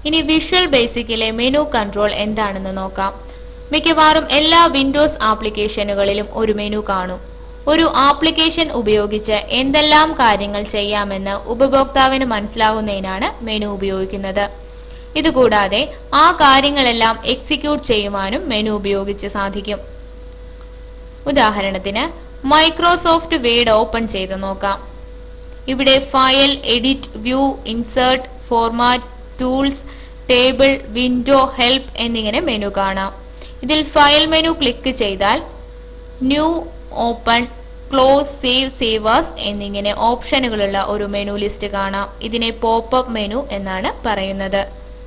ഇനി visual ബേസിക്കിലെ menu control എന്താണെന്ന് നോക്കാം മിക്കവാറും എല്ലാ വിൻഡോസ് ആപ്ലിക്കേഷനുകളിലും ഒരു മെനു കാണും ഒരു ആപ്ലിക്കേഷൻ ഉപയോഗിച്ച് എന്തെല്ലാം കാര്യങ്ങൾ ചെയ്യാമെന്ന് ഉപഭോക്താവിന് മനസ്സിലാകുന്നതിനാണ് മെനു ഉപയോഗിക്കുന്നത് ഇതുകൂടാതെ ആ കാര്യങ്ങളെല്ലാം എക്സിക്യൂട്ട് ചെയ്യുവാനും മെനു ഉപയോഗിച്ച് സാധിക്കും ഉദാഹരണത്തിന് മൈക്രോസോഫ്റ്റ് വേഡ് ഓപ്പൺ ചെയ്ത് നോക്കാം ഇവിടെ file edit view insert format tools table window help എന്നിങ്ങനെ മെനു കാണാം ഇതിൽ ഫയൽ മെനു ക്ലിക്ക് ചെയ്താൽ ന്യൂ ഓപ്പൺ ക്ലോസ് സേവ് സേവേഴ്സ് എന്നിങ്ങനെ ഓപ്ഷനുകളുള്ള ഒരു മെനു ലിസ്റ്റ് കാണാം ഇതിനെ പോപ്പപ്പ് മെനു എന്നാണ് പറയുന്നത്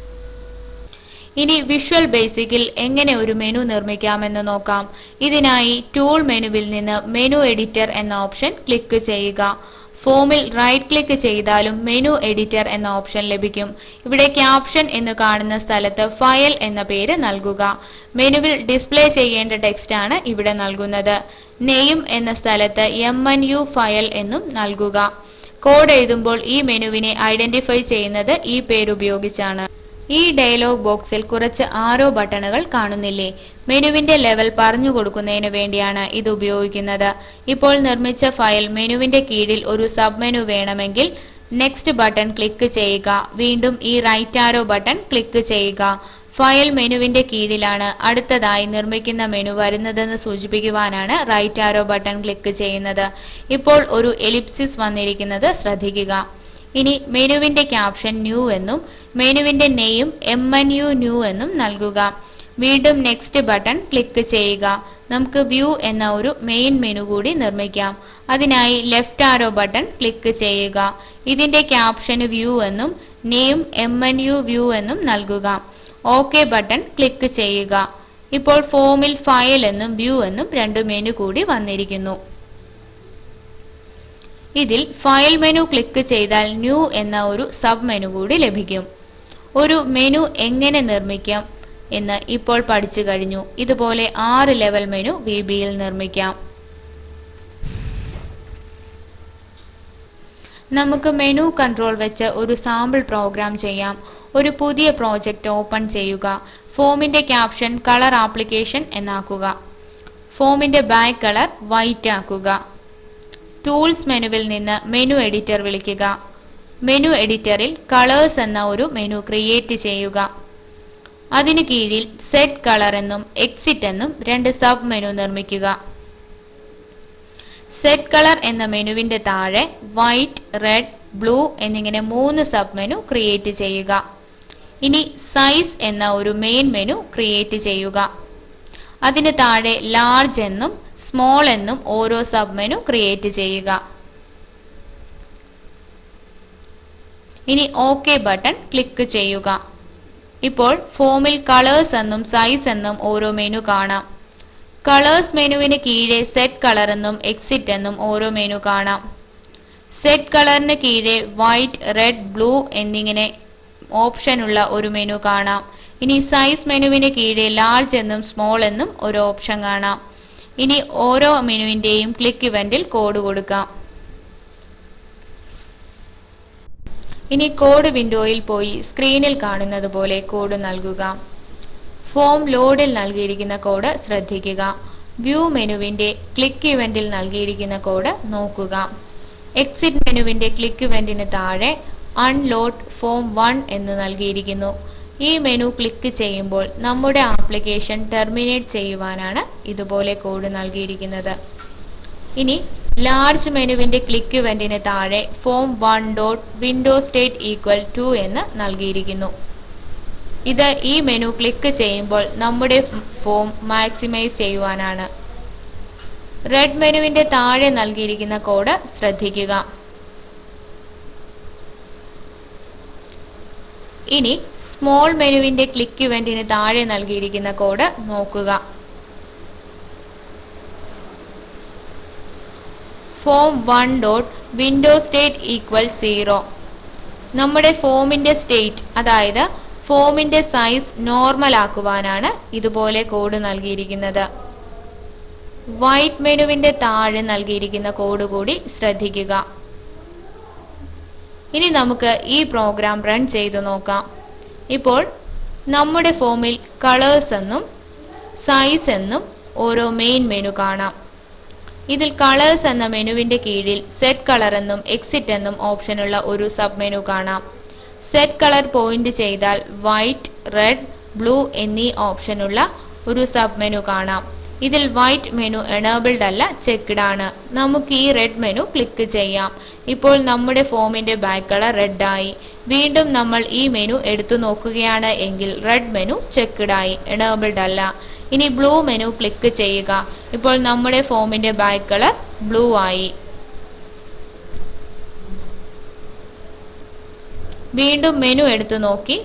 ഇനി വിഷ്വൽ ബേസിക്കിൽ എങ്ങനെ ഒരു മെനു നിർമ്മിക്കാമെന്ന് നോക്കാം ഇതിനായി ടൂൾ മെനുവിൽ നിന്ന് മെനു എഡിറ്റർ എന്ന ഓപ്ഷൻ ക്ലിക്ക് ചെയ്യുക ഫോമിൽ റൈറ്റ് ക്ലിക്ക് ചെയ്താലും മെനു എഡിറ്റർ എന്ന ഓപ്ഷൻ ലഭിക്കും ഇവിടെ ക്യാപ്ഷൻ എന്ന് കാണുന്ന സ്ഥലത്ത് ഫയൽ എന്ന പേര് നൽകുക മെനുവിൽ ഡിസ്പ്ലേ ചെയ്യേണ്ട ടെക്സ്റ്റ് ആണ് ഇവിടെ നൽകുന്നത് നെയിം എന്ന സ്ഥലത്ത് എം എൻ യു ഫയൽ എന്നും നൽകുക കോഡ് എഴുതുമ്പോൾ ഈ മെനുവിനെ ഐഡന്റിഫൈ ചെയ്യുന്നത് ഈ പേരുപയോഗിച്ചാണ് ഈ ഡയലോഗ് ബോക്സിൽ കുറച്ച് ആരോ ബട്ടണുകൾ കാണുന്നില്ലേ മെനുവിന്റെ ലെവൽ പറഞ്ഞു കൊടുക്കുന്നതിന് വേണ്ടിയാണ് ഇത് ഉപയോഗിക്കുന്നത് ഇപ്പോൾ നിർമ്മിച്ച ഫയൽ മെനുവിന്റെ കീഴിൽ ഒരു സബ് മെനു വേണമെങ്കിൽ നെക്സ്റ്റ് ബട്ടൺ ക്ലിക്ക് ചെയ്യുക വീണ്ടും ഈ റൈറ്റ് ആരോ ബട്ടൺ ക്ലിക്ക് ചെയ്യുക ഫയൽ മെനുവിന്റെ കീഴിലാണ് അടുത്തതായി നിർമ്മിക്കുന്ന മെനു വരുന്നതെന്ന് സൂചിപ്പിക്കുവാനാണ് റൈറ്റ് ആരോ ബട്ടൺ ക്ലിക്ക് ചെയ്യുന്നത് ഇപ്പോൾ ഒരു എലിപ്സിസ് വന്നിരിക്കുന്നത് ശ്രദ്ധിക്കുക ഇനി മെനുവിന്റെ ക്യാപ്ഷൻ ന്യൂ എന്നും മെനുവിന്റെ name M N U new എന്നും നൽകുക വീണ്ടും നെക്സ്റ്റ് ബട്ടൺ ക്ലിക്ക് ചെയ്യുക നമുക്ക് വ്യൂ എന്ന ഒരു മെയിൻ മെനു കൂടി നിർമ്മിക്കാം അതിനായി ലെഫ്റ്റ് ആരോ ബട്ടൺ ക്ലിക്ക് ചെയ്യുക ഇതിന്റെ ക്യാപ്ഷന് വ്യൂ എന്നും name M N U view എന്നും നൽകുക ഓക്കെ ബട്ടൺ ക്ലിക്ക് ചെയ്യുക ഇപ്പോൾ ഫോമിൽ ഫയൽ എന്നും വ്യൂ എന്നും രണ്ട് മെനു കൂടി വന്നിരിക്കുന്നു ഇതിൽ ഫയൽ മെനു ക്ലിക്ക് ചെയ്താൽ ന്യൂ എന്ന ഒരു സബ് മെനു കൂടി ലഭിക്കും ഒരു മെനു എങ്ങനെ നിർമ്മിക്കാം എന്ന് ഇപ്പോൾ പഠിച്ചു കഴിഞ്ഞു ഇതുപോലെ ആറ് ലെവൽ മെനു വി ബിയിൽ നിർമ്മിക്കാം നമുക്ക് മെനു കൺട്രോൾ വെച്ച് ഒരു സാമ്പിൾ പ്രോഗ്രാം ചെയ്യാം ഒരു പുതിയ പ്രോജക്റ്റ് ഓപ്പൺ ചെയ്യുക ഫോമിന്റെ ക്യാപ്ഷൻ കളർ ആപ്ലിക്കേഷൻ എന്നാക്കുക ഫോമിന്റെ ബാക്ക് കളർ വൈറ്റ് ആക്കുക ടൂൾസ് മെനുവിൽ നിന്ന് മെനു എഡിറ്റർ വിളിക്കുക മെനു എഡിറ്ററിൽ കളേഴ്സ് എന്ന ഒരു മെനു ക്രിയേറ്റ് ചെയ്യുക അതിനു കീഴിൽ സെറ്റ് കളർ എന്നും എക്സിറ്റ് എന്നും രണ്ട് സബ് മെനു നിർമ്മിക്കുക സെറ്റ് കളർ എന്ന മെനുവിന്റെ താഴെ വൈറ്റ് റെഡ് ബ്ലൂ എന്നിങ്ങനെ മൂന്ന് സബ് മെനു ക്രിയേറ്റ് ചെയ്യുക ഇനി സൈസ് എന്ന ഒരു മെയിൻ മെനു ക്രിയേറ്റ് ചെയ്യുക അതിന് താഴെ ലാർജ് എന്നും സ്മോൾ എന്നും ഓരോ സബ് മെനു ക്രിയേറ്റ് ചെയ്യുക ഇനി ഓക്കെ ബട്ടൺ ക്ലിക്ക് ചെയ്യുക ഇപ്പോൾ ഫോമിൽ കളേഴ്സ് എന്നും സൈസ് എന്നും ഓരോ മെനു കാണാം കളേഴ്സ് മെനുവിന് കീഴെ സെറ്റ് കളർ എന്നും എക്സിറ്റ് എന്നും ഓരോ മെനു കാണാം സെറ്റ് കളറിന് കീഴെ വൈറ്റ് റെഡ് ബ്ലൂ എന്നിങ്ങനെ ഓപ്ഷൻ ഉള്ള ഒരു മെനു കാണാം ഇനി സൈസ് മെനുവിന് കീഴെ ലാർജ് എന്നും സ്മോൾ എന്നും ഒരു ഓപ്ഷൻ കാണാം ഇനി ഓരോ മെനുവിന്റെയും ക്ലിക്ക് ഇവന്റിൽ കോഡ് കൊടുക്കാം ഇനി കോഡ് വിൻഡോയിൽ പോയി സ്ക്രീനിൽ കാണുന്നത് പോലെ കോഡ് നൽകുക ഫോം ലോഡിൽ നൽകിയിരിക്കുന്ന കോഡ് ശ്രദ്ധിക്കുക വ്യൂ മെനുവിന്റെ ക്ലിക്ക് ഇവന്റിൽ നൽകിയിരിക്കുന്ന കോഡ് നോക്കുക എക്സിറ്റ് മെനുവിന്റെ ക്ലിക്ക് ഇവന്റിന് താഴെ അൺലോഡ് ഫോം വൺ എന്ന് നൽകിയിരിക്കുന്നു ഈ മെനു ക്ലിക്ക് ചെയ്യുമ്പോൾ നമ്മുടെ ആപ്ലിക്കേഷൻ ടെർമിനേറ്റ് ചെയ്യുവാനാണ് ഇതുപോലെ കോഡ് നൽകിയിരിക്കുന്നത് ഇനി ലാർജ് മെനുവിന്റെ ക്ലിക്ക് ഇവന്റിന് താഴെ form one dot window state equal to എന്ന് നൽകിയിരിക്കുന്നു ഇത് ഈ മെനു ക്ലിക്ക് ചെയ്യുമ്പോൾ നമ്മുടെ ഫോം മാക്സിമൈസ് ചെയ്യുവാനാണ് റെഡ് മെനുവിന്റെ താഴെ നൽകിയിരിക്കുന്ന കോഡ് ശ്രദ്ധിക്കുക ഇനി സ്മോൾ മെനുവിന്റെ ക്ലിക്ക് ഇവന്റിന് താഴെ നൽകിയിരിക്കുന്ന കോഡ് നോക്കുക form one dot window state equal zero നമ്മുടെ ഫോമിന്റെ സ്റ്റേറ്റ് അതായത് ഫോമിന്റെ സൈസ് നോർമൽ ആക്കുവാനാണ് ഇതുപോലെ കോഡ് നൽകിയിരിക്കുന്നത് വൈറ്റ് മെനുവിന്റെ താഴെ നൽകിയിരിക്കുന്ന കോഡ് കൂടി ശ്രദ്ധിക്കുക ഇനി നമുക്ക് ഈ പ്രോഗ്രാം റൺ ചെയ്തു നോക്കാം ഇപ്പോൾ നമ്മുടെ ഫോമിൽ കളേഴ്സ് എന്നും സൈസ് എന്നും ഓരോ മെയിൻ മെനു കാണാം ഇതിൽ കളേഴ്സ് എന്ന മെനുവിന്റെ കീഴിൽ സെറ്റ് കളർ എന്നും എക്സിറ്റ് എന്നും ഓപ്ഷനുള്ള ഒരു സബ് മെനു കാണാം സെറ്റ് കളർ പോയിന്റ് ചെയ്താൽ വൈറ്റ് റെഡ് ബ്ലൂ എന്നീ ഓപ്ഷനുള്ള ഒരു സബ് മെനു കാണാം ഇതിൽ വൈറ്റ് മെനു എനേബിൾഡ് അല്ല ചെക്ക്ഡ് ആണ് നമുക്ക് ഈ റെഡ് മെനു ക്ലിക്ക് ചെയ്യാം ഇപ്പോൾ നമ്മുടെ ഫോമിന്റെ ബാക്ക് കളർ റെഡ് ആയി വീണ്ടും നമ്മൾ ഈ മെനു എടുത്തു നോക്കുകയാണ് എങ്കിൽ റെഡ് മെനു ചെക്ക്ഡ് ആയി എനേബിൾഡ് അല്ല ഇനി ബ്ലൂ മെനു ക്ലിക്ക് ചെയ്യുക ഇപ്പോൾ നമ്മുടെ ഫോമിന്റെ ബാക്ക് കളർ ബ്ലൂ ആയി വീണ്ടും മെനു എടുത്തു നോക്കി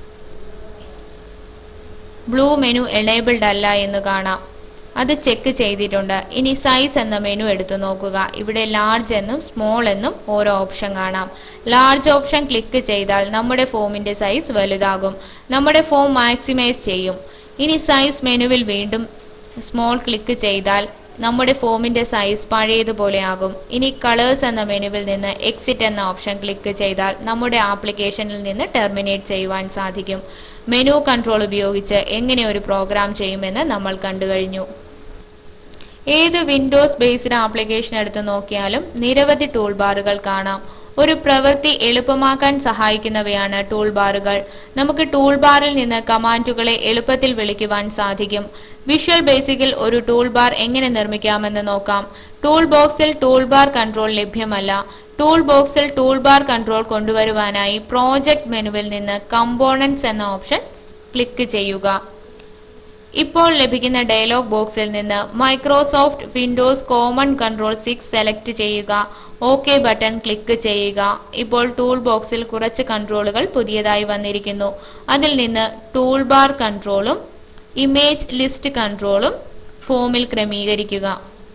ബ്ലൂ മെനു എനേബിൾഡ് അല്ല എന്ന് കാണാം അത് ചെക്ക് ചെയ്തിട്ടുണ്ട് ഇനി സൈസ് എന്ന മെനു എടുത്തു നോക്കുക ഇവിടെ ലാർജ് എന്നും സ്മോൾ എന്നും ഓരോ ഓപ്ഷൻ കാണാം ലാർജ് ഓപ്ഷൻ ക്ലിക്ക് ചെയ്താൽ നമ്മുടെ ഫോമിന്റെ സൈസ് വലുതാകും നമ്മുടെ ഫോം മാക്സിമൈസ് ചെയ്യും ഇനി സൈസ് മെനുവിൽ വീണ്ടും സ്മോൾ ക്ലിക്ക് ചെയ്താൽ നമ്മുടെ ഫോമിന്റെ സൈസ് പഴയതുപോലെ ആകും ഇനി കളേഴ്സ് എന്ന മെനുവിൽ നിന്ന് എക്സിറ്റ് എന്ന ഓപ്ഷൻ ക്ലിക്ക് ചെയ്താൽ നമ്മുടെ ആപ്ലിക്കേഷനിൽ നിന്ന് ടെർമിനേറ്റ് ചെയ്യുവാൻ സാധിക്കും മെനു കൺട്രോൾ ഉപയോഗിച്ച് എങ്ങനെ ഒരു പ്രോഗ്രാം ചെയ്യുമെന്ന് നമ്മൾ കണ്ടു കഴിഞ്ഞു ഏത് വിൻഡോസ് ബേസ്ഡ് ആപ്ലിക്കേഷൻ എടുത്തു നോക്കിയാലും നിരവധി ടൂൾ ബാറുകൾ കാണാം ഒരു പ്രവൃത്തി എളുപ്പമാക്കാൻ സഹായിക്കുന്നവയാണ് ടൂൾ ബാറുകൾ നമുക്ക് ടൂൾ ബാറിൽ നിന്ന് കമാൻഡുകളെ എളുപ്പത്തിൽ വിളിക്കുവാൻ സാധിക്കും വിഷ്വൽ ബേസിക്കിൽ ഒരു ടൂൾ ബാർ എങ്ങനെ നിർമ്മിക്കാമെന്ന് നോക്കാം ടൂൾ ബോക്സിൽ ടൂൾ ബാർ കൺട്രോൾ ലഭ്യമല്ല ടൂൾ ബോക്സിൽ ടൂൾ ബാർ കൺട്രോൾ കൊണ്ടുവരുവാനായി പ്രോജക്റ്റ് മെനുവിൽ നിന്ന് കമ്പോണൻസ് എന്ന ഓപ്ഷൻ ക്ലിക്ക് ചെയ്യുക ഇപ്പോൾ ലഭിക്കുന്ന ഡയലോഗ് ബോക്സിൽ നിന്ന് Microsoft Windows common control six select ചെയ്യുക ഓക്കെ ബട്ടൺ ക്ലിക്ക് ചെയ്യുക ഇപ്പോൾ ടൂൾ ബോക്സിൽ കുറച്ച് കൺട്രോളുകൾ പുതിയതായി വന്നിരിക്കുന്നു അതിൽ നിന്ന് ടൂൾ ബാർ കൺട്രോളും ഇമേജ് ലിസ്റ്റ് കൺട്രോളും ഫോമിൽ ക്രമീകരിക്കുക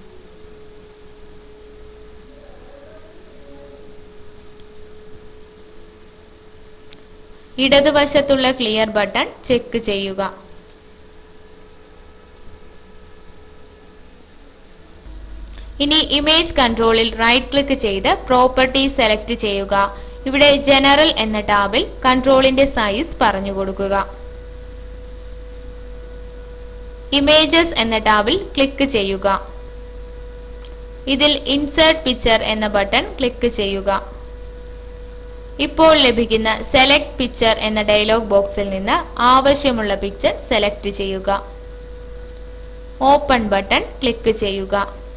ഇടതുവശത്തുള്ള ക്ലിയർ ബട്ടൺ ചെക്ക് ചെയ്യുക ഇനി ഇമേജ് കൺട്രോളിൽ റൈറ്റ് ക്ലിക്ക് ചെയ്ത് പ്രോപ്പർട്ടീസ് സെലക്ട് ചെയ്യുക ഇവിടെ ജനറൽ എന്ന ടാബിൽ കൺട്രോളിന്റെ സൈസ് പറഞ്ഞു കൊടുക്കുക ഇമേജസ് എന്ന ടാബിൽ ക്ലിക്ക് ചെയ്യുക ഇതിൽ ഇൻസേർട്ട് പിക്ചർ എന്ന ബട്ടൺ ക്ലിക്ക് ചെയ്യുക ഇപ്പോൾ ലഭിക്കുന്ന സെലക്ട് പിക്ചർ എന്ന ഡയലോഗ് ബോക്സിൽ നിന്ന് ആവശ്യമുള്ള പിക്ചർ സെലക്ട് ചെയ്യുക ഓപ്പൺ ബട്ടൺ ക്ലിക്ക് ചെയ്യുക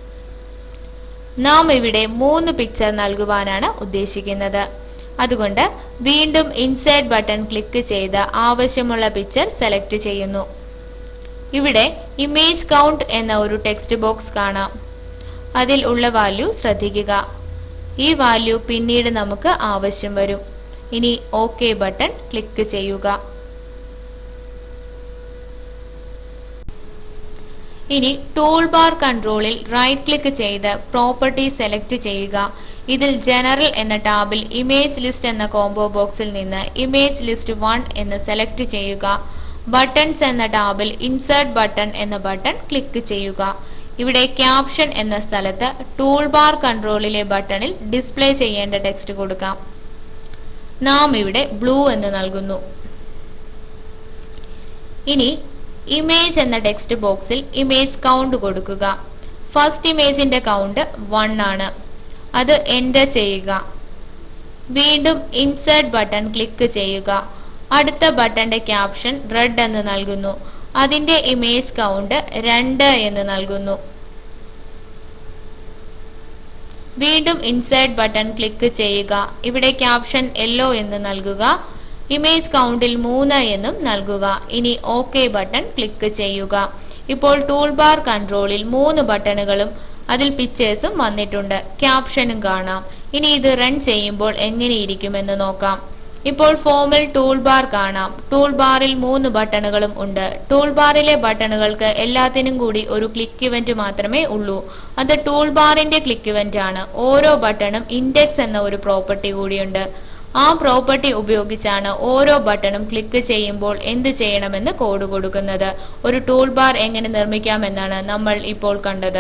നാം ഇവിടെ മൂന്ന് പിക്ചർ നൽകുവാനാണ് ഉദ്ദേശിക്കുന്നത് അതുകൊണ്ട് വീണ്ടും ഇൻസേർട്ട് ബട്ടൺ ക്ലിക്ക് ചെയ്ത് ആവശ്യമുള്ള പിക്ചർ സെലക്ട് ചെയ്യുന്നു ഇവിടെ ഇമേജ് കൗണ്ട് എന്ന ഒരു ടെക്സ്റ്റ് ബോക്സ് കാണാം അതിൽ ഉള്ള വാല്യൂ ശ്രദ്ധിക്കുക ഈ വാല്യൂ പിന്നീട് നമുക്ക് ആവശ്യം വരും ഇനി ഓക്കെ ബട്ടൺ ക്ലിക്ക് ചെയ്യുക ഇനി ടൂൾ ബാർ കൺട്രോളിൽ റൈറ്റ് ക്ലിക്ക് ചെയ്ത് പ്രോപ്പർട്ടി സെലക്ട് ചെയ്യുക ഇതിൽ ജനറൽ എന്ന ടാബിൽ ഇമേജ് ലിസ്റ്റ് എന്ന കോംബോ ബോക്സിൽ നിന്ന് ഇമേജ് ലിസ്റ്റ് വൺ എന്ന് സെലക്ട് ചെയ്യുക ബട്ടൺസ് എന്ന ടാബിൽ ഇൻസേർട്ട് ബട്ടൺ എന്ന ബട്ടൺ ക്ലിക്ക് ചെയ്യുക ഇവിടെ ക്യാപ്ഷൻ എന്ന സ്ഥലത്ത് ടൂൾ ബാർ കൺട്രോളിലെ ബട്ടണിൽ ഡിസ്പ്ലേ ചെയ്യേണ്ട ടെക്സ്റ്റ് കൊടുക്കാം നാം ഇവിടെ ബ്ലൂ എന്ന് നൽകുന്നു ഇനി ഇമേജ് എന്ന ടെക്സ്റ്റ് ബോക്സിൽ ഇമേജ് കൗണ്ട് കൊടുക്കുക ഫസ്റ്റ് ഇമേജിന്റെ കൗണ്ട് വൺ ആണ് അത് എൻ്റർ ചെയ്യുക വീണ്ടും ഇൻസേർട്ട് ബട്ടൺ ക്ലിക്ക് ചെയ്യുക അടുത്ത ബട്ടന്റെ ക്യാപ്ഷൻ റെഡ് എന്ന് നൽകുന്നു അതിന്റെ ഇമേജ് കൗണ്ട് രണ്ട് എന്ന് നൽകുന്നു വീണ്ടും ഇൻസേർട്ട് ബട്ടൺ ക്ലിക്ക് ചെയ്യുക ഇവിടെ ക്യാപ്ഷൻ യെല്ലോ എന്ന് നൽകുക ഇമേജ് കൗണ്ടിൽ മൂന്ന് എന്നും നൽകുക ഇനി ഓക്കെ ബട്ടൺ ക്ലിക്ക് ചെയ്യുക ഇപ്പോൾ ടൂൾ ബാർ കൺട്രോളിൽ മൂന്ന് ബട്ടണുകളും അതിൽ പിക്ചേഴ്സും വന്നിട്ടുണ്ട് ക്യാപ്ഷനും കാണാം ഇനി ഇത് റൺ ചെയ്യുമ്പോൾ എങ്ങനെയിരിക്കുമെന്ന് നോക്കാം ഇപ്പോൾ ഫോമിൽ ടൂൾ ബാർ കാണാം ടൂൾ ബാറിൽ മൂന്ന് ബട്ടണുകളും ഉണ്ട് ടൂൾ ബാറിലെ ബട്ടണുകൾക്ക് എല്ലാത്തിനും കൂടി ഒരു ക്ലിക്ക് ഇവന്റ് മാത്രമേ ഉള്ളൂ അത് ടൂൾ ബാറിന്റെ ക്ലിക്ക് ഇവന്റ് ആണ് ഓരോ ബട്ടണും ഇൻഡെക്സ് എന്ന ഒരു പ്രോപ്പർട്ടി കൂടിയുണ്ട് ആ പ്രോപ്പർട്ടി ഉപയോഗിച്ചാണ് ഓരോ ബട്ടണും ക്ലിക്ക് ചെയ്യുമ്പോൾ എന്ത് ചെയ്യണമെന്ന് കോഡ് കൊടുക്കുന്നത് ഒരു ടൂൾ ബാർ എങ്ങനെ നിർമ്മിക്കാമെന്നാണ് നമ്മൾ ഇപ്പോൾ കണ്ടത്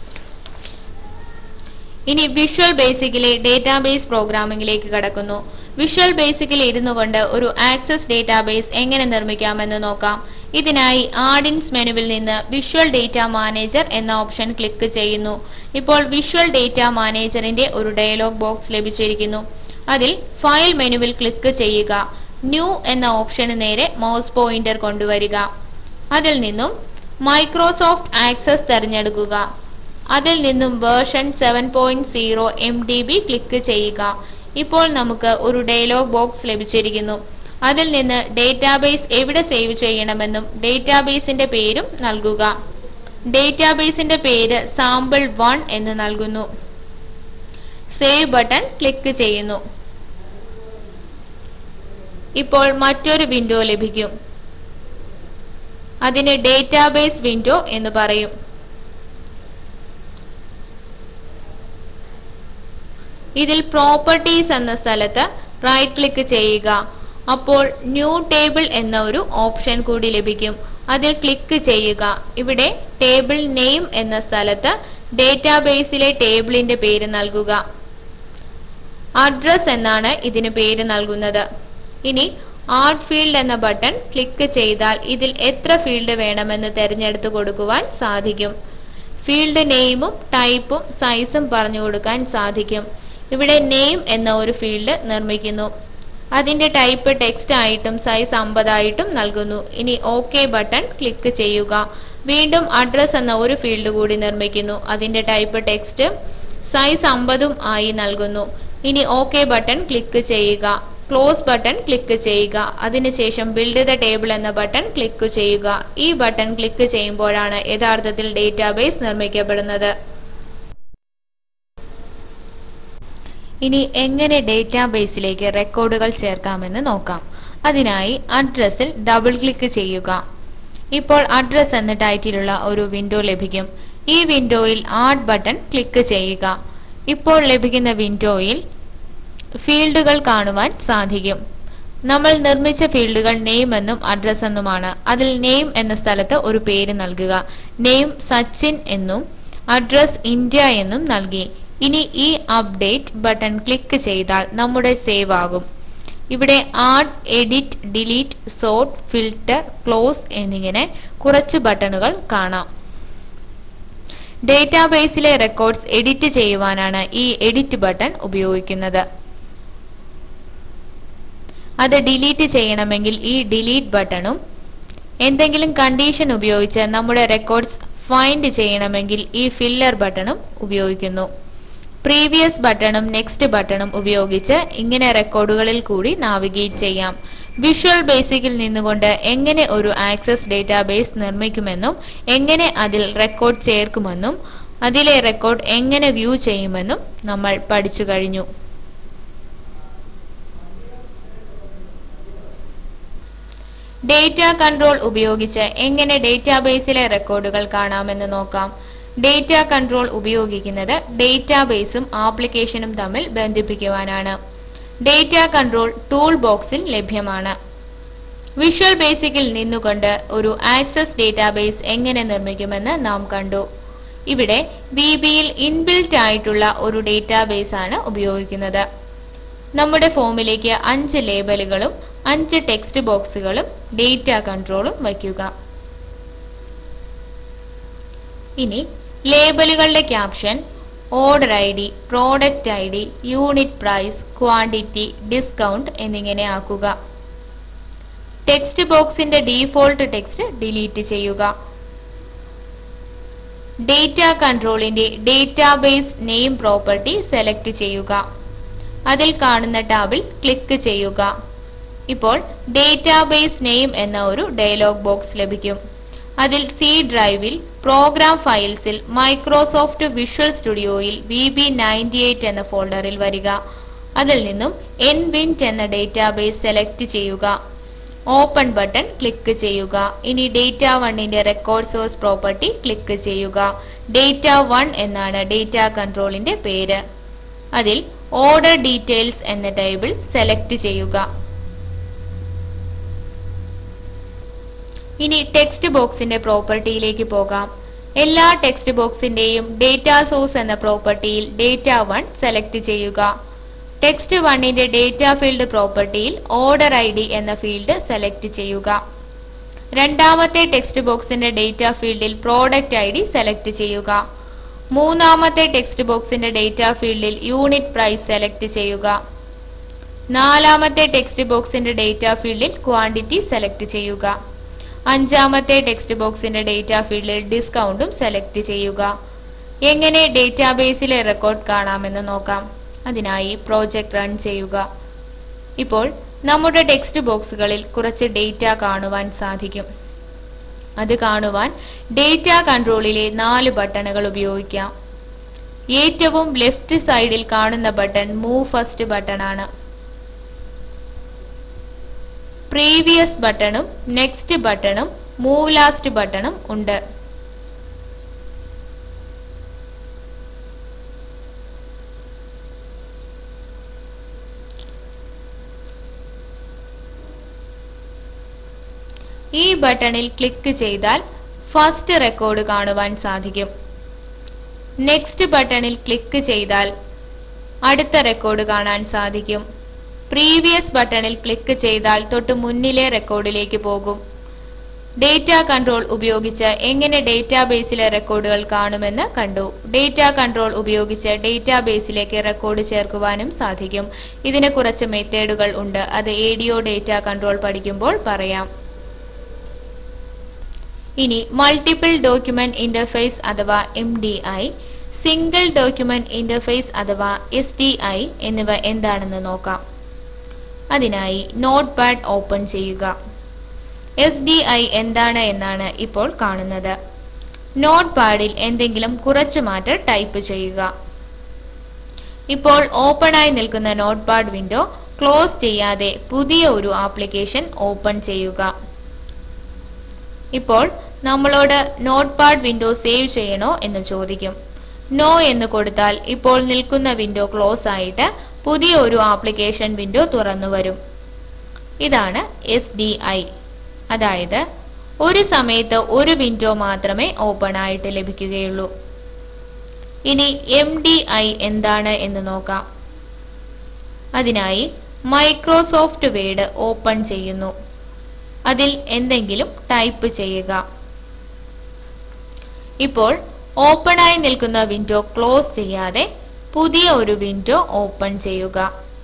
ഇനി വിഷ്വൽ ബേസിക്കിലെ ഡേറ്റാബേസ് പ്രോഗ്രാമിംഗിലേക്ക് കടക്കുന്നു വിഷ്വൽ ബേസിക്കിൽ ഇരുന്നു കൊണ്ട് ഒരു ആക്സസ് ഡേറ്റാബേസ് എങ്ങനെ നിർമ്മിക്കാമെന്ന് നോക്കാം ഇതിനായി ആഡിൻസ് മെനുവിൽ നിന്ന് വിഷ്വൽ ഡേറ്റ മാനേജർ എന്ന ഓപ്ഷൻ ക്ലിക്ക് ചെയ്യുന്നു ഇപ്പോൾ വിഷ്വൽ ഡേറ്റ മാനേജറിന്റെ ഒരു ഡയലോഗ് ബോക്സ് ലഭിച്ചിരിക്കുന്നു അതിൽ ഫയൽ മെനുവിൽ ക്ലിക്ക് ചെയ്യുക ന്യൂ എന്ന ഓപ്ഷന് നേരെ മൗസ് പോയിന്റർ കൊണ്ടുവരിക അതിൽ നിന്നും മൈക്രോസോഫ്റ്റ് ആക്സസ് തിരഞ്ഞെടുക്കുക അതിൽ നിന്നും version seven point zero M D B click ചെയ്യുക ഇപ്പോൾ നമുക്ക് ഒരു ഡയലോഗ് ബോക്സ് ലഭിച്ചിരിക്കുന്നു അതിൽ നിന്ന് ഡേറ്റാബേസ് എവിടെ സേവ് ചെയ്യണമെന്നും ഡേറ്റാബേസിന്റെ പേരും നൽകുക ഡേറ്റാബേസിന്റെ പേര് സാമ്പിൾ വൺ എന്ന് നൽകുന്നു സേവ് ബട്ടൺ ക്ലിക്ക് ചെയ്യുന്നു ഇപ്പോൾ മറ്റൊരു വിൻഡോ ലഭിക്കും അതിന് ഡേറ്റാബേസ് വിൻഡോ എന്ന് പറയും ഇതിൽ പ്രോപ്പർട്ടീസ് എന്ന സ്ഥലത്ത് റൈറ്റ് ക്ലിക്ക് ചെയ്യുക അപ്പോൾ ന്യൂ ടേബിൾ എന്ന ഒരു ഓപ്ഷൻ കൂടി ലഭിക്കും അതിൽ ക്ലിക്ക് ചെയ്യുക ഇവിടെ ടേബിൾ നെയിം എന്ന സ്ഥലത്ത് ഡേറ്റാബേസിലെ ടേബിളിന്റെ പേര് നൽകുക അഡ്രസ് എന്നാണ് ഇതിന് പേര് നൽകുന്നത് ഇനി ആഡ് ഫീൽഡ് എന്ന ബട്ടൺ ക്ലിക്ക് ചെയ്താൽ ഇതിൽ എത്ര ഫീൽഡ് വേണമെന്ന് തിരഞ്ഞെടുത്ത് കൊടുക്കുവാൻ സാധിക്കും ഫീൽഡ് നെയിമും ടൈപ്പും സൈസും പറഞ്ഞു കൊടുക്കാൻ സാധിക്കും ഇവിടെ നെയിം എന്ന ഒരു ഫീൽഡ് നിർമ്മിക്കുന്നു അതിന്റെ ടൈപ്പ് ടെക്സ്റ്റ് ആയിട്ടും സൈസ് അമ്പതായിട്ടും നൽകുന്നു ഇനി ഓക്കെ ബട്ടൺ ക്ലിക്ക് ചെയ്യുക വീണ്ടും അഡ്രസ് എന്ന ഒരു ഫീൽഡ് കൂടി നിർമ്മിക്കുന്നു അതിന്റെ ടൈപ്പ് ടെക്സ്റ്റ് സൈസ് അമ്പതും ആയി നൽകുന്നു ഇനി ഓക്കെ ബട്ടൺ ക്ലിക്ക് ചെയ്യുക ക്ലോസ് ബട്ടൺ ക്ലിക്ക് ചെയ്യുക അതിനുശേഷം ബിൽഡ് ദ ടേബിൾ എന്ന ബട്ടൺ ക്ലിക്ക് ചെയ്യുക ഈ ബട്ടൺ ക്ലിക്ക് ചെയ്യുമ്പോഴാണ് യഥാർത്ഥത്തിൽ ഡേറ്റാബേസ് നിർമ്മിക്കപ്പെടുന്നത് ഇനി എങ്ങനെ ഡേറ്റാബേസിലേക്ക് റെക്കോർഡുകൾ ചേർക്കാമെന്ന് നോക്കാം അതിനായി അഡ്രസ്സിൽ ഡബിൾ ക്ലിക്ക് ചെയ്യുക ഇപ്പോൾ അഡ്രസ് എന്ന ടൈറ്റിലുള്ള ഒരു വിൻഡോ ലഭിക്കും ഈ വിൻഡോയിൽ ആഡ് ബട്ടൺ ക്ലിക്ക് ചെയ്യുക ഇപ്പോൾ ലഭിക്കുന്ന വിൻഡോയിൽ ഫീൽഡുകൾ കാണുവാൻ സാധിക്കും നമ്മൾ നിർമ്മിച്ച ഫീൽഡുകൾ നെയിം എന്നും അഡ്രസ് എന്നുമാണ് അതിൽ നെയിം എന്ന സ്ഥലത്ത് ഒരു പേര് നൽകുക നെയിം സച്ചിൻ എന്നും അഡ്രസ് ഇന്ത്യ എന്നും നൽകി ഇനി ഈ അപ്ഡേറ്റ് ബട്ടൺ ക്ലിക്ക് ചെയ്താൽ നമ്മുടെ സേവ് ആകും ഇവിടെ add edit delete sort filter close എന്നിങ്ങനെ കുറച്ച് ബട്ടണുകൾ കാണാം ഡേറ്റാബേസിലെ റെക്കോർഡ്സ് എഡിറ്റ് ചെയ്യുവാനാണ് ഈ എഡിറ്റ് ബട്ടൺ ഉപയോഗിക്കുന്നത് അത് ഡിലീറ്റ് ചെയ്യണമെങ്കിൽ ഈ ഡിലീറ്റ് ബട്ടണും എന്തെങ്കിലും കണ്ടീഷൻ ഉപയോഗിച്ച് നമ്മുടെ റെക്കോർഡ്സ് ഫൈൻഡ് ചെയ്യണമെങ്കിൽ ഈ ഫില്ലർ ബട്ടണും ഉപയോഗിക്കുന്നു പ്രീവിയസ് ബട്ടണും നെക്സ്റ്റ് ബട്ടണും ഉപയോഗിച്ച് ഇങ്ങനെ റെക്കോർഡുകളിൽ കൂടി നാവിഗേറ്റ് ചെയ്യാം വിഷ്വൽ ബേസിക്കിൽ നിന്നുകൊണ്ട് എങ്ങനെ ഒരു ആക്സസ് ഡേറ്റാബേസ് നിർമ്മിക്കുമെന്നും എങ്ങനെ അതിൽ റെക്കോർഡ് ചേർക്കുമെന്നും അതിലെ റെക്കോർഡ് എങ്ങനെ വ്യൂ ചെയ്യുമെന്നും നമ്മൾ പഠിച്ചു കഴിഞ്ഞു ഡേറ്റ കൺട്രോൾ ഉപയോഗിച്ച് എങ്ങനെ ഡേറ്റാബേസിലെ റെക്കോർഡുകൾ കാണാമെന്ന് നോക്കാം ഡേറ്റ കൺട്രോൾ ഉപയോഗിക്കുന്നത് ഡേറ്റാബേസും ആപ്ലിക്കേഷനും തമ്മിൽ ബന്ധിപ്പിക്കുവാനാണ് ഡേറ്റ കൺട്രോൾ ടൂൾ ബോക്സിൽ ലഭ്യമാണ് വിഷ്വൽ ബേസിക്കിൽ നിന്നുകൊണ്ട് ഒരു ആക്സസ് ഡേറ്റാബേസ് എങ്ങനെ നിർമ്മിക്കുമെന്ന് നാം കണ്ടു ഇവിടെ വി ബിയിൽ ഇൻബിൽറ്റ് ആയിട്ടുള്ള ഒരു ഡേറ്റാബേസ് ആണ് ഉപയോഗിക്കുന്നത് നമ്മുടെ ഫോമിലേക്ക് അഞ്ച് ലേബലുകളും അഞ്ച് ടെക്സ്റ്റ് ബോക്സുകളും ഡേറ്റ കൺട്രോളും വയ്ക്കുക ഇനി ലേബലുകളുടെ caption order I D product I D unit price quantity discount എന്നിങ്ങനെ ആക്കുക ടെക്സ്റ്റ് ബോക്സിന്റെ ഡീഫോൾട്ട് ടെക്സ്റ്റ് ഡിലീറ്റ് ചെയ്യുക ഡേറ്റ കൺട്രോളിന്റെ ഡേറ്റാബേസ് നെയിം പ്രോപ്പർട്ടി സെലക്ട് ചെയ്യുക അതിൽ കാണുന്ന ടാബിൽ ക്ലിക്ക് ചെയ്യുക ഇപ്പോൾ ഡേറ്റാബേസ് നെയിം എന്ന ഒരു ഡയലോഗ് ബോക്സ് ലഭിക്കും അതിൽ സി ഡ്രൈവിൽ പ്രോഗ്രാം ഫയൽസിൽ മൈക്രോസോഫ്റ്റ് വിഷ്വൽ സ്റ്റുഡിയോയിൽ വി ബി നയൻറ്റി എയ്റ്റ് എന്ന ഫോൾഡറിൽ വരിക അതിൽ നിന്നും എൻ വിൻറ്റ് എന്ന ഡേറ്റാബേസ് സെലക്ട് ചെയ്യുക ഓപ്പൺ ബട്ടൺ ക്ലിക്ക് ചെയ്യുക ഇനി ഡേറ്റ വണ്ണിന്റെ റെക്കോർഡ് സോഴ്സ് പ്രോപ്പർട്ടി ക്ലിക്ക് ചെയ്യുക ഡേറ്റ വൺ എന്നാണ് ഡേറ്റ കൺട്രോളിന്റെ പേര് അതിൽ ഓർഡർ ഡീറ്റെയിൽസ് എന്ന ടേബിൾ സെലക്ട് ചെയ്യുക ഇനി ടെക്സ്റ്റ് ബോക്സിന്റെ പ്രോപ്പർട്ടിയിലേക്ക് പോകാം എല്ലാ ടെക്സ്റ്റ് ബോക്സിന്റെയും ഡേറ്റ സോഴ്സ് എന്ന പ്രോപ്പർട്ടിയിൽ ഡേറ്റ വൺ സെലക്ട് ചെയ്യുക ടെക്സ്റ്റ് വണ്ണിന്റെ ഡേറ്റ ഫീൽഡ് പ്രോപ്പർട്ടിയിൽ ഓർഡർ ഐ ഡി എന്ന ഫീൽഡ് സെലക്ട് ചെയ്യുക രണ്ടാമത്തെ ടെക്സ്റ്റ് ബോക്സിന്റെ ഡേറ്റ ഫീൽഡിൽ പ്രോഡക്റ്റ് ഐ ഡി സെലക്ട് ചെയ്യുക മൂന്നാമത്തെ ടെക്സ്റ്റ് ബോക്സിന്റെ ഡേറ്റ ഫീൽഡിൽ യൂണിറ്റ് പ്രൈസ് സെലക്ട് ചെയ്യുക നാലാമത്തെ ടെക്സ്റ്റ് ബോക്സിന്റെ ഡേറ്റ ഫീൽഡിൽ ക്വാണ്ടിറ്റി സെലക്ട് ചെയ്യുക അഞ്ചാമത്തെ ടെക്സ്റ്റ് ബോക്സിന്റെ ഡേറ്റ ഫീൽഡിൽ ഡിസ്കൗണ്ടും സെലക്ട് ചെയ്യുക എങ്ങനെ ഡേറ്റാബേസിലെ റെക്കോർഡ് കാണാമെന്ന് നോക്കാം അതിനായി പ്രോജക്റ്റ് റൺ ചെയ്യുക ഇപ്പോൾ നമ്മുടെ ടെക്സ്റ്റ് ബോക്സുകളിൽ കുറച്ച് ഡേറ്റ കാണുവാൻ സാധിക്കും അത് കാണുവാൻ ഡേറ്റ കൺട്രോളിലെ നാല് ബട്ടണുകൾ ഉപയോഗിക്കാം ഏറ്റവും ലെഫ്റ്റ് സൈഡിൽ കാണുന്ന ബട്ടൺ മൂവ് ഫസ്റ്റ് ബട്ടൺ ആണ് പ്രീവിയസ് ബട്ടണും നെക്സ്റ്റ് ബട്ടണും മൂവ് ലാസ്റ്റ് ബട്ടണും ഉണ്ട് ഈ ബട്ടണിൽ ക്ലിക്ക് ചെയ്താൽ ഫസ്റ്റ് റെക്കോർഡ് കാണുവാൻ സാധിക്കും നെക്സ്റ്റ് ബട്ടണിൽ ക്ലിക്ക് ചെയ്താൽ അടുത്ത റെക്കോർഡ് കാണാൻ സാധിക്കും പ്രീവിയസ് ബട്ടണിൽ ക്ലിക്ക് ചെയ്താൽ തൊട്ട് മുന്നിലെ റെക്കോർഡിലേക്ക് പോകും ഡേറ്റ കൺട്രോൾ ഉപയോഗിച്ച് എങ്ങനെ ഡേറ്റാബേസിലെ റെക്കോർഡുകൾ കാണുമെന്ന് കണ്ടു ഡേറ്റ കൺട്രോൾ ഉപയോഗിച്ച് ഡേറ്റാബേസിലേക്ക് റെക്കോർഡ് ചേർക്കുവാനും സാധിക്കും ഇതിന് കുറച്ച് മെത്തേഡുകൾ ഉണ്ട് അത് ഏഡിയോ ഡേറ്റ കൺട്രോൾ പഠിക്കുമ്പോൾ പറയാം ഇനി മൾട്ടിപ്പിൾ ഡോക്യുമെന്റ് ഇന്റർഫേസ് അഥവാ M D I single document interface അഥവാ എസ് ഡി ഐ എന്നിവ എന്താണെന്ന് നോക്കാം അതിനായി നോട്ട് പാഡ് ഓപ്പൺ ചെയ്യുക എസ് ഡി ഐ എന്താണ് എന്നാണ് ഇപ്പോൾ കാണുന്നത് നോട്ട് പാഡിൽ എന്തെങ്കിലും കുറച്ചു മാറ്റം ടൈപ്പ് ചെയ്യുക ഇപ്പോൾ ഓപ്പണായി നിൽക്കുന്ന നോട്ട് പാഡ് വിൻഡോ ക്ലോസ് ചെയ്യാതെ പുതിയ ഒരു ആപ്ലിക്കേഷൻ ഓപ്പൺ ചെയ്യുക ഇപ്പോൾ നമ്മളോട് നോട്ട് പാഡ് വിൻഡോ സേവ് ചെയ്യണോ എന്ന് ചോദിക്കും നോ എന്ന് കൊടുത്താൽ ഇപ്പോൾ നിൽക്കുന്ന വിൻഡോ ക്ലോസ് ആയിട്ട് പുതിയ ഒരു ആപ്ലിക്കേഷൻ വിൻഡോ തുറന്നു വരും ഇതാണ് എസ് ഡി ഐ അതായത് ഒരു സമയത്ത് ഒരു വിൻഡോ മാത്രമേ ഓപ്പൺ ആയിട്ട് ലഭിക്കുകയുള്ളൂ ഇനി എം ഡി ഐ എന്താണ് എന്ന് നോക്കാം അതിനായി മൈക്രോസോഫ്റ്റ് വേഡ് ഓപ്പൺ ചെയ്യുന്നു അതിൽ എന്തെങ്കിലും ടൈപ്പ് ചെയ്യുക ഇപ്പോൾ ഓപ്പണായി നിൽക്കുന്ന വിൻഡോ ക്ലോസ് ചെയ്യാതെ പുതിയ ഒരു വിൻഡോ ഓപ്പൺ ചെയ്യുക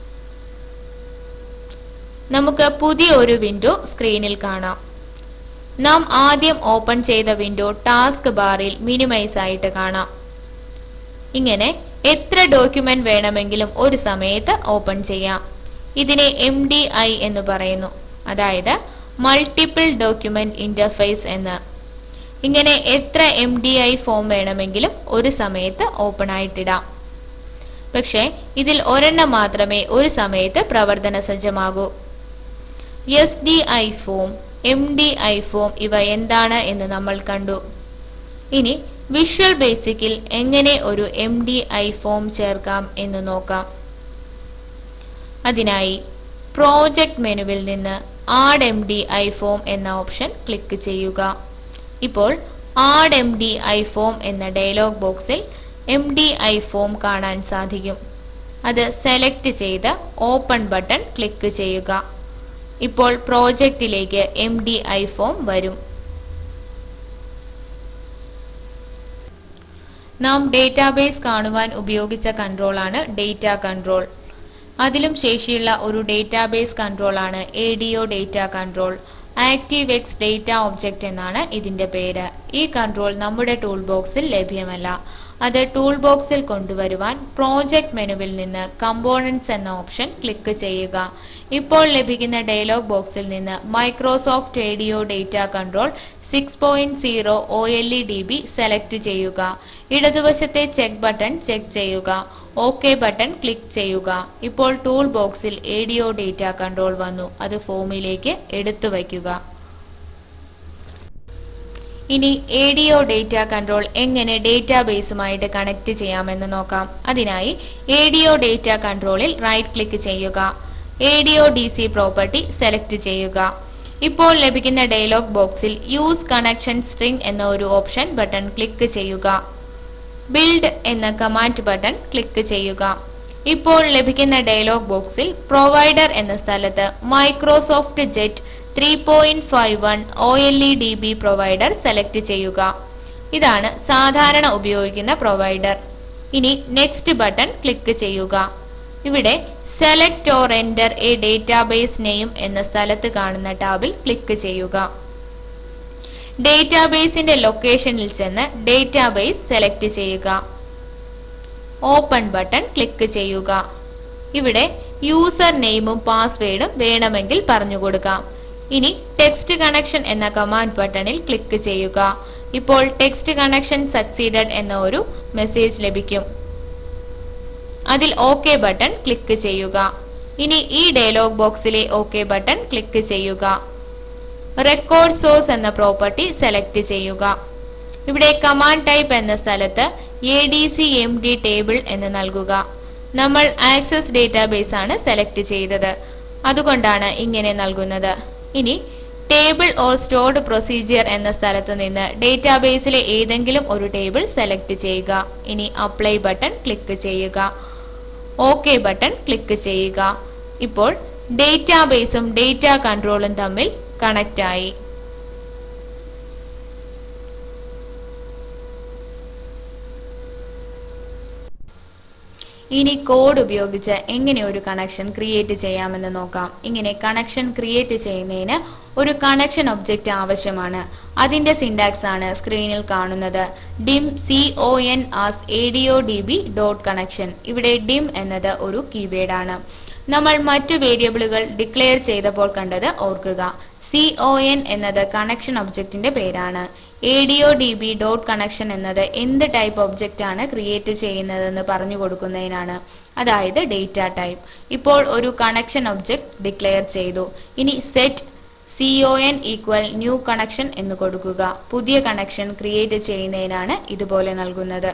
നമുക്ക് പുതിയ ഒരു വിൻഡോ സ്ക്രീനിൽ കാണാം നാം ആദ്യം ഓപ്പൺ ചെയ്ത വിൻഡോ ടാസ്ക് ബാറിൽ മിനിമൈസ് ആയിട്ട് കാണാം ഇങ്ങനെ എത്ര ഡോക്യുമെന്റ് വേണമെങ്കിലും ഒരു സമയത്ത് ഓപ്പൺ ചെയ്യാം ഇതിനെ എം ഡി ഐ എന്ന് പറയുന്നു അതായത് മൾട്ടിപ്പിൾ ഡോക്യുമെന്റ് ഇന്റർഫേസ് എന്ന് ഇങ്ങനെ എത്ര എം ഡി ഐ ഫോം വേണമെങ്കിലും ഒരു സമയത്ത് ഓപ്പൺ ആയിട്ടിടാം പക്ഷേ ഇതിൽ ഒരെണ്ണം മാത്രമേ ഒരു സമയത്ത് പ്രവർത്തന സജ്ജമാകൂ S D I form M D I form ഇവ എന്താണ് എന്ന് നമ്മൾ കണ്ടു ഇനി വിഷ്വൽ ബേസിക്കിൽ എങ്ങനെ ഒരു എം ഡി ഐ ഫോം ചേർക്കാം എന്ന് നോക്കാം അതിനായി പ്രോജക്റ്റ് മെനുവിൽ നിന്ന് add M D I form എന്ന ഓപ്ഷൻ ക്ലിക്ക് ചെയ്യുക ഇപ്പോൾ add M D I form എന്ന ഡയലോഗ് ബോക്സിൽ എം ഡി ഐ ഫോം കാണാൻ സാധിക്കും അത് സെലക്ട് ചെയ്ത് ഓപ്പൺ ബട്ടൺ ക്ലിക്ക് ചെയ്യുക ഇപ്പോൾ പ്രോജക്റ്റിലേക്ക് എം ഡി ഐ ഫോം വരും നാം ഡേറ്റാബേസ് കാണുവാൻ ഉപയോഗിച്ച കൺട്രോളാണ് ഡേറ്റ കൺട്രോൾ അതിലും ശേഷിയുള്ള ഒരു ഡേറ്റാബേസ് കൺട്രോളാണ് A D O data control active X data object എന്നാണ് ഇതിന്റെ പേര് ഈ കൺട്രോൾ നമ്മുടെ ടൂൾ ബോക്സിൽ ലഭ്യമല്ല അത് ടൂൾ ബോക്സിൽ കൊണ്ടുവരുവാൻ പ്രോജക്റ്റ് മെനുവിൽ നിന്ന് കമ്പോണൻസ് എന്ന ഓപ്ഷൻ ക്ലിക്ക് ചെയ്യുക ഇപ്പോൾ ലഭിക്കുന്ന ഡയലോഗ് ബോക്സിൽ നിന്ന് Microsoft A D O data control six point zero O L E D B select ചെയ്യുക ഇടതുവശത്തെ ചെക്ക് ബട്ടൺ ചെക്ക് ചെയ്യുക ഓക്കെ ബട്ടൺ ക്ലിക്ക് ചെയ്യുക ഇപ്പോൾ ടൂൾ ബോക്സിൽ A D O data control വന്നു അത് ഫോമിലേക്ക് എടുത്തു വയ്ക്കുക ഇനി A D O data control എങ്ങനെ ഡേറ്റാബേസുമായിട്ട് കണക്ട് ചെയ്യാമെന്ന് നോക്കാം അതിനായി എ ഡി ഒ ഡേറ്റ കൺട്രോളിൽ റൈറ്റ് ക്ലിക്ക് ചെയ്യുക A D O D C property select ചെയ്യുക ഇപ്പോൾ ലഭിക്കുന്ന ഡയലോഗ് ബോക്സിൽ യൂസ് കണക്ഷൻ സ്ട്രിംഗ് എന്ന ഒരു ഓപ്ഷൻ ബട്ടൺ ക്ലിക്ക് ചെയ്യുക ബിൽഡ് എന്ന കമാൻഡ് ബട്ടൺ ക്ലിക്ക് ചെയ്യുക ഇപ്പോൾ ലഭിക്കുന്ന ഡയലോഗ് ബോക്സിൽ പ്രൊവൈഡർ എന്ന സ്ഥലത്ത് Microsoft Jet three point five one O L E D B provider select ചെയ്യുക ഇതാണ് സാധാരണ ഉപയോഗിക്കുന്ന പ്രൊവൈഡർ ഇനി നെക്സ്റ്റ് ബട്ടൺ ക്ലിക്ക് ചെയ്യുക ഇവിടെ select or enter a database name എന്ന സ്ഥലത്ത് കാണുന്ന ടാബിൽ ക്ലിക്ക് ചെയ്യുക ഡേറ്റാബേസിന്റെ ലൊക്കേഷനിൽ ചെന്ന് ഡേറ്റാബേസ് സെലക്ട് ചെയ്യുക ഓപ്പൺ ബട്ടൺ ക്ലിക്ക് ചെയ്യുക ഇവിടെ യൂസർ നെയിമും പാസ്വേഡും വേണമെങ്കിൽ പറഞ്ഞു കൊടുക്കാം ഇനി ടെക്സ്റ്റ് കണക്ഷൻ എന്ന കമാൻഡ് ബട്ടണിൽ ക്ലിക്ക് ചെയ്യുക ഇപ്പോൾ ടെക്സ്റ്റ് കണക്ഷൻ സക്സീഡഡ് എന്ന ഒരു മെസ്സേജ് ലഭിക്കും അതിൽ ഓക്കെ ബട്ടൺ ക്ലിക്ക് ചെയ്യുക ഇനി ഈ ഡയലോഗ് ബോക്സിലെ ഓക്കെ ബട്ടൺ ക്ലിക്ക് ചെയ്യുക റെക്കോർഡ് സോഴ്സ് എന്ന പ്രോപ്പർട്ടി സെലക്ട് ചെയ്യുക ഇവിടെ കമാൻഡ് ടൈപ്പ് എന്ന സ്ഥലത്ത് A D C M D table എന്ന് നൽകുക നമ്മൾ ആക്സസ് ഡേറ്റാബേസ് ആണ് സെലക്ട് ചെയ്തത് അതുകൊണ്ടാണ് ഇങ്ങനെ നൽകുന്നത് ഇനി ടേബിൾ ഓർ സ്റ്റോർഡ് പ്രൊസീജിയർ എന്ന സ്ഥലത്ത് നിന്ന് ഡേറ്റാബേസിലെ ഏതെങ്കിലും ഒരു ടേബിൾ സെലക്ട് ചെയ്യുക ഇനി അപ്ലൈ ബട്ടൺ ക്ലിക്ക് ചെയ്യുക ഓക്കെ ബട്ടൺ ക്ലിക്ക് ചെയ്യുക ഇപ്പോൾ ഡേറ്റാബേസും ഡേറ്റ കൺട്രോളും തമ്മിൽ കണക്റ്റ് ആയി ഇനി കോഡ് ഉപയോഗിച്ച് എങ്ങനെ ഒരു കണക്ഷൻ ക്രിയേറ്റ് ചെയ്യാമെന്ന് നോക്കാം ഇങ്ങനെ കണക്ഷൻ ക്രിയേറ്റ് ചെയ്യുന്നതിന് ഒരു കണക്ഷൻ ഒബ്ജക്റ്റ് ആവശ്യമാണ് അതിന്റെ സിൻടാക്സ് ആണ് സ്ക്രീനിൽ കാണുന്നത് dim C O N as A D O D B dot connection ഇവിടെ ഡിം എന്നത് ഒരു കീവേഡ് ആണ് നമ്മൾ മറ്റു വേരിയബിളുകൾ ഡിക്ലെയർ ചെയ്തപ്പോൾ കണ്ടത് ഓർക്കുക സി ഒ എൻ എന്നത് കണക്ഷൻ ഒബ്ജക്റ്റിന്റെ പേരാണ് A D O D B dot connection എന്നത് എന്ത് ടൈപ്പ് ഒബ്ജക്റ്റ് ആണ് ക്രിയേറ്റ് ചെയ്യുന്നതെന്ന് പറഞ്ഞു കൊടുക്കുന്നതിനാണ് അതായത് ഡേറ്റ ടൈപ്പ് ഇപ്പോൾ ഒരു കണക്ഷൻ ഒബ്ജക്റ്റ് ഡിക്ലെയർ ചെയ്തു ഇനി set C O N equal new connection എന്ന് കൊടുക്കുക പുതിയ കണക്ഷൻ ക്രിയേറ്റ് ചെയ്യുന്നതിനാണ് ഇതുപോലെ നൽകുന്നത്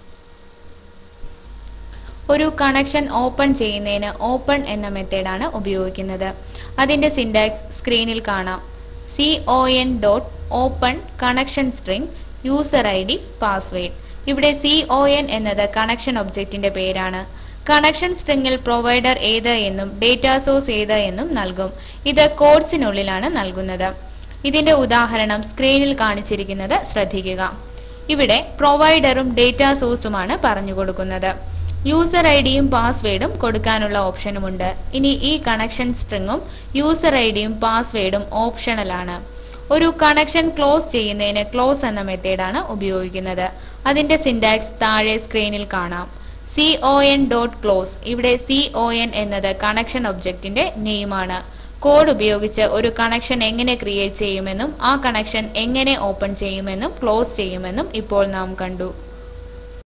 ഒരു കണക്ഷൻ ഓപ്പൺ ചെയ്യുന്നതിന് ഓപ്പൺ എന്ന മെത്തേഡാണ് ഉപയോഗിക്കുന്നത് അതിന്റെ സിൻടാക്സ് സ്ക്രീനിൽ കാണാം C O N dot open connection string user I D password ഇവിടെ സി ഒ എൻ എന്നത് കണക്ഷൻ ഒബ്ജക്റ്റിന്റെ പേരാണ് കണക്ഷൻ സ്ട്രിംഗിൽ പ്രൊവൈഡർ ഏത് എന്നും ഡേറ്റാ സോഴ്സ് ഏത് എന്നും നൽകും ഇത് കോഡ്സിനുള്ളിലാണ് നൽകുന്നത് ഇതിന്റെ ഉദാഹരണം സ്ക്രീനിൽ കാണിച്ചിരിക്കുന്നത് ശ്രദ്ധിക്കുക ഇവിടെ പ്രൊവൈഡറും ഡേറ്റാ സോഴ്സുമാണ് പറഞ്ഞു കൊടുക്കുന്നത് യൂസർ ഐ ഡിയും പാസ്വേഡും കൊടുക്കാനുള്ള ഓപ്ഷനുമുണ്ട് ഇനി ഈ കണക്ഷൻ സ്ട്രിങ്ങും യൂസർ ഐ ഡിയും പാസ്വേഡും ഓപ്ഷണലാണ് ഒരു കണക്ഷൻ ക്ലോസ് ചെയ്യുന്നതിന് ക്ലോസ് എന്ന മെത്തേഡാണ് ഉപയോഗിക്കുന്നത് അതിന്റെ സിൻടാക്സ് താഴെ സ്ക്രീനിൽ കാണാം C O N dot close ഇവിടെ സി ഒ എൻ എന്നത് കണക്ഷൻ ഒബ്ജക്റ്റിന്റെ നെയിമാണ് കോഡ് ഉപയോഗിച്ച് ഒരു കണക്ഷൻ എങ്ങനെ ക്രിയേറ്റ് ചെയ്യുമെന്നും ആ കണക്ഷൻ എങ്ങനെ ഓപ്പൺ ചെയ്യുമെന്നും ക്ലോസ് ചെയ്യുമെന്നും ഇപ്പോൾ നാം കണ്ടു